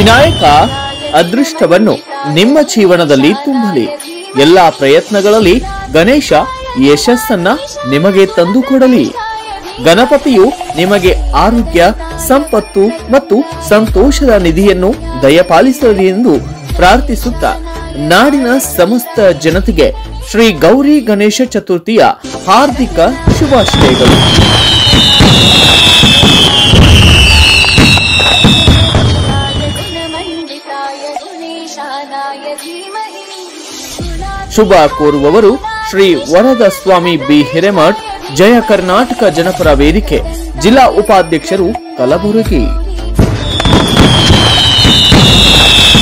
ವಿನಾಯಕ ಅದೃಷ್ಟವನ್ನು ನಿಮ್ಮ ಜೀವನದಲ್ಲಿ ತುಂಬಲಿ ಎಲ್ಲಾ ಪ್ರಯತ್ನಗಳಲ್ಲಿ ಗಣೇಶ ಯಶಸ್ಸನ್ನ ನಿಮಗೆ ತಂದುಕೊಡಲಿ ಗಣಪತಿಯು ನಿಮಗೆ ಆರೋಗ್ಯ ಸಂಪತ್ತು ಮತ್ತು ಸಂತೋಷದ ನಿಧಿಯನ್ನು ದಯಪಾಲಿಸಲಿ ಎಂದು ಪ್ರಾರ್ಥಿಸುತ್ತಾ ನಾಡಿನ ಸಮಸ್ತ ಜನತೆಗೆ ಶ್ರೀ ಗೌರಿ ಗಣೇಶ ಚತುರ್ಥಿಯ ಹಾರ್ದಿಕ ಶುಭಾಶಯಗಳು गुणमण्डिताय गुणेशानाय धीमहि ಶುಭ ಕೋರುವವರು ಶ್ರೀ ವರದ ಸ್ವಾಮಿ ಬಿ ಹಿರೇಮಠ್ ಜಯ ಕರ್ನಾಟಕ ಜನಪರ ವೇದಿಕೆ ಜಿಲ್ಲಾ ಉಪಾಧ್ಯಕ್ಷರು ಕಲಬುರಗಿ